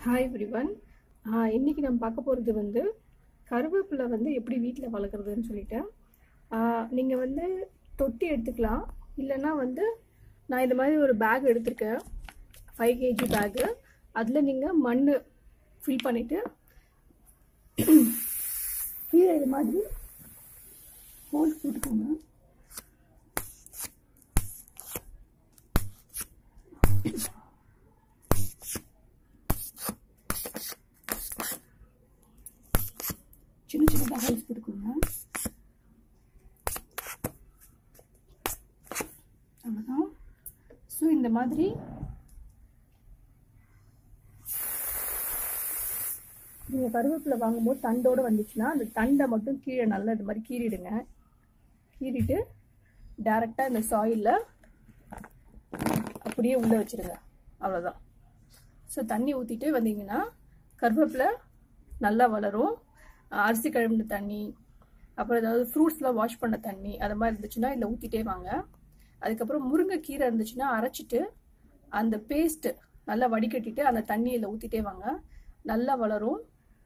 hi everyone இன்னைக்கு நம்ம பார்க்க போகிறது வந்து கருவேப்பிலை வந்து எப்படி வீட்டில் வளர்க்குறதுன்னு சொல்லிட்டேன் நீங்கள் வந்து தொட்டி எடுத்துக்கலாம் இல்லைன்னா வந்து நான் இந்த மாதிரி ஒரு பேக் எடுத்திருக்கேன் ஃபைவ் கேஜி பேக்கு அதில் நீங்கள் மண் ஃபில் பண்ணிவிட்டு கீழே இது மாதிரி ஹோல்ஸ் போட்டுக்கோங்க சின்ன சின்னதாக ஹோல்ஸ் போட்டுக்கோங்க அவ்வளோதான் ஸோ இந்த மாதிரி நீங்கள் கருவேப்பிலை வாங்கும்போது தண்டோடு வந்துச்சுன்னா அந்த தண்டை மட்டும் கீழே நல்லா இது மாதிரி கீறிடுங்க கீறிட்டு டேரெக்டாக இந்த சாயிலில் அப்படியே உள்ளே வச்சுருங்க அவ்வளோதான் ஸோ தண்ணி ஊற்றிட்டு வந்தீங்கன்னா கருவேப்பிலை நல்லா வளரும் அரிசி கழுவின தண்ணி அப்புறம் ஏதாவது ஃப்ரூட்ஸ்லாம் வாஷ் பண்ண தண்ணி அது மாதிரி இருந்துச்சுன்னா இதில் ஊற்றிட்டே வாங்க அதுக்கப்புறம் முருங்கைக்கீரை இருந்துச்சுன்னா அரைச்சிட்டு அந்த பேஸ்ட்டு நல்லா வடிகட்டிட்டு அந்த தண்ணியில் ஊற்றிட்டே வாங்க நல்லா வளரும்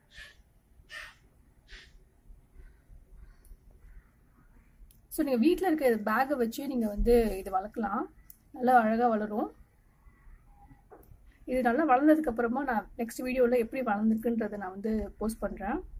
ஸோ நீங்கள் வீட்டில் இருக்க பேக்கை வச்சு நீங்கள் வந்து இது வளர்க்கலாம் நல்லா அழகாக வளரும் இது நல்லா வளர்ந்ததுக்கப்புறமா நான் நெக்ஸ்ட் வீடியோவில் எப்படி வளர்ந்துருக்குன்றதை நான் வந்து போஸ்ட் பண்ணுறேன்